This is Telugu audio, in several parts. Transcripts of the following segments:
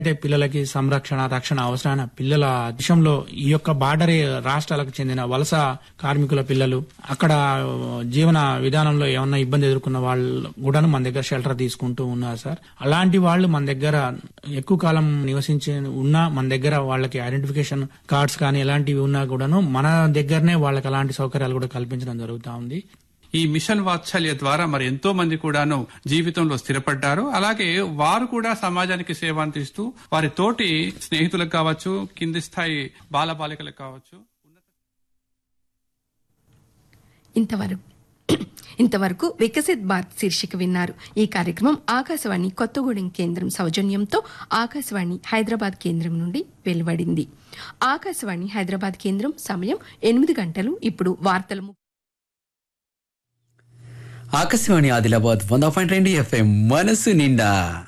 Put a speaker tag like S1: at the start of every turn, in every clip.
S1: అంటే పిల్లలకి సంరక్షణ రక్షణ అవసరమైన పిల్లల విషయంలో ఈ యొక్క బార్డర్ రాష్ట్రాలకు చెందిన వలస కార్మికుల పిల్లలు అక్కడ జీవన విధానంలో ఏమన్నా ఇబ్బంది ఎదుర్కొన్న వాళ్ళు కూడా మన దగ్గర షెల్టర్ తీసుకుంటూ ఉన్నారు సార్ అలాంటి వాళ్ళు మన దగ్గర ఎక్కువ కాలం నివసించి ఉన్నా మన దగ్గర వాళ్ళకి ఐడెంటిఫికేషన్ కార్డ్స్ కానీ ఎలాంటివి ఉన్నా కూడాను మన దగ్గరనే వాళ్ళకి అలాంటి సౌకర్యాలు కూడా కల్పించడం జరుగుతా ఉంది
S2: ఈ మిషన్ వాత్సల్య ద్వారా మరి ఎంతో మంది కూడాను జీవితంలో స్థిరపడ్డారు అలాగే వారు కూడా సమాజానికి సేవ అందిస్తూ వారి తోటి స్నేహితులకు కావచ్చు కింది స్థాయి బాలబాలికలకు కావచ్చు
S3: ఇంతవరకు ఇంతవరకు వికసిత్ భారత్ శీర్షిక విన్నారు ఈ కార్యక్రమం ఆకాశవాణి కొత్తగూడెం కేంద్రం సౌజన్యంతో ఆకాశవాణి హైదరాబాద్ కేంద్రం నుండి వెలువడింది ఆకాశవాణి హైదరాబాద్ కేంద్రం సమయం ఎనిమిది గంటలు ఇప్పుడు వార్తలు ము-
S4: ఆకాశవాణి ఆదిలాబాద్ వంద పాయింట్ రెండు ఎఫ్ఎం మనసు నిండా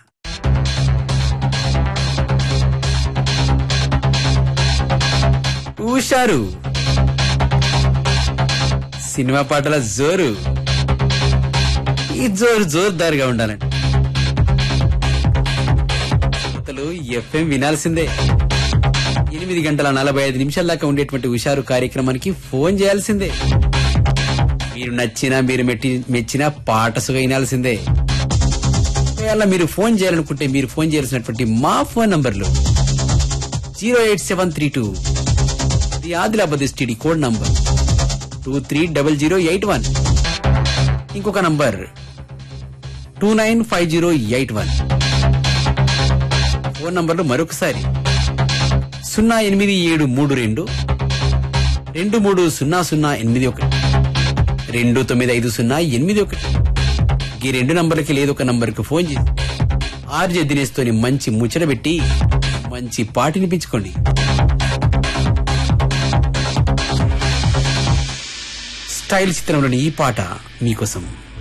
S4: ఊషారు సినిమా పాటల జోరు ఈ జోరు జోరుదారుగా ఉండాలండి శ్రోతలు ఎఫ్ఎం వినాల్సిందే ఎనిమిది గంటల నలభై ఐదు నిమిషాల దాకా ఉండేటువంటి హుషారు కార్యక్రమానికి ఫోన్ చేయాల్సిందే మీరు నచ్చినా మీరు మెట్టి మెచ్చిన పాట సుగ వినాల్సిందే ఒకవేళ మీరు ఫోన్ చేయాలనుకుంటే మీరు ఫోన్ చేయాల్సినటువంటి మా ఫోన్ నంబర్లు zero eight seven three two ఇది Adilabad STD code number two three double zero eight one ఇంకొక number two nine five zero eight one phone నంబర్లు మరొకసారి సున్నా ఎనిమిది ఏడు మూడు రెండు రెండు మూడు సున్నా సున్నా ఎనిమిది ఒకటి రెండు తొమ్మిది ఐదు సున్నా ఎనిమిది ఒకటి ఈ రెండు నంబర్లకి లేదు ఒక నంబర్కి ఫోన్ చేసి ఆర్జే దినేష్ తోని మంచి ముచ్చట పెట్టి మంచి పాటినిపించుకోండి స్టైల్ చిత్రంలోని ఈ పాట మీకోసం